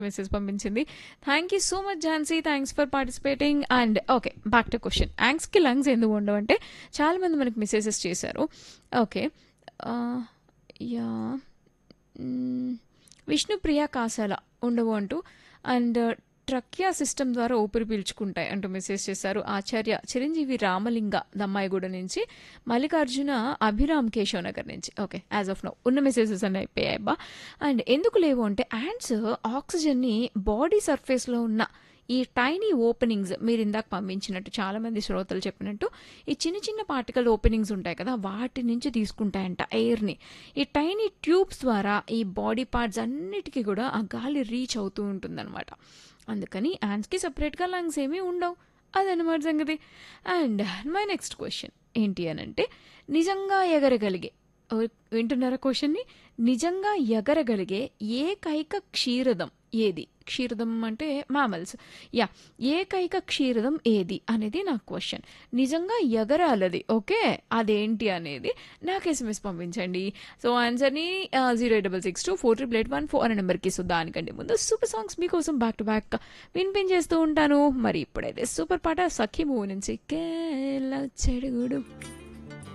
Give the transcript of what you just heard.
message పంపించింది thank you so much Jhansi thanks for participating and okay back to question యాంగ్స్కి lungs ఎందుకు ఉండవు అంటే చాలామంది మనకి మెసేజెస్ చేశారు ఓకే యా విష్ణుప్రియ కాసాల ఉండవు అంటూ అండ్ ట్రక్యా సిస్టమ్ ద్వారా ఊపిరి పీల్చుకుంటాయి అంటూ మెసేజ్ చేశారు ఆచార్య చిరంజీవి రామలింగ దమ్మాయిగూడ నుంచి మల్లికార్జున అభిరామ్ కేశవ్ నగర్ నుంచి ఓకే యాజ్ ఆఫ్ నో ఉన్న మెసేజెస్ అన్నీ అయిపోయాయి అబ్బా అండ్ ఎందుకు లేవు అంటే యాండ్స్ ఆక్సిజన్ని బాడీ సర్ఫేస్లో ఉన్న ఈ టైనీ ఓపెనింగ్స్ మీరు ఇందాక పంపించినట్టు చాలామంది శ్రోతలు చెప్పినట్టు ఈ చిన్న చిన్న పార్టికల్ ఓపెనింగ్స్ ఉంటాయి కదా వాటి నుంచి తీసుకుంటాయంట ఎయిర్ని ఈ టైనీ ట్యూబ్స్ ద్వారా ఈ బాడీ పార్ట్స్ అన్నిటికీ కూడా ఆ గాలి రీచ్ అవుతూ ఉంటుందన్నమాట అందుకని యాండ్స్కి సపరేట్గా లంగ్స్ ఏమీ ఉండవు అదనమాట సంగతి అండ్ మై నెక్స్ట్ క్వశ్చన్ ఏంటి అని అంటే నిజంగా ఎగరగలిగే ఓ, వింటున్నారా క్వశ్చన్ని నిజంగా ఎగరగలిగే ఏకైక క్షీరదం ఏది క్షీరదం అంటే మామల్స్ యా ఏకైక క్షీరదం ఏది అనేది నా క్వశ్చన్ నిజంగా ఎగరాలది ఓకే అదేంటి అనేది నాకు ఎస్ఎంఎస్ పంపించండి సో ఆన్సర్ని zero eight double six two four triple eight one four అనే నెంబర్కి సో దానికంటే ముందు సూపర్ సాంగ్స్ మీకోసం బ్యాక్ టు బ్యాక్ వినిపించేస్తూ ఉంటాను మరి ఇప్పుడైతే సూపర్ పాట సఖీ మూవీ నుంచి కేల చెడుగుడు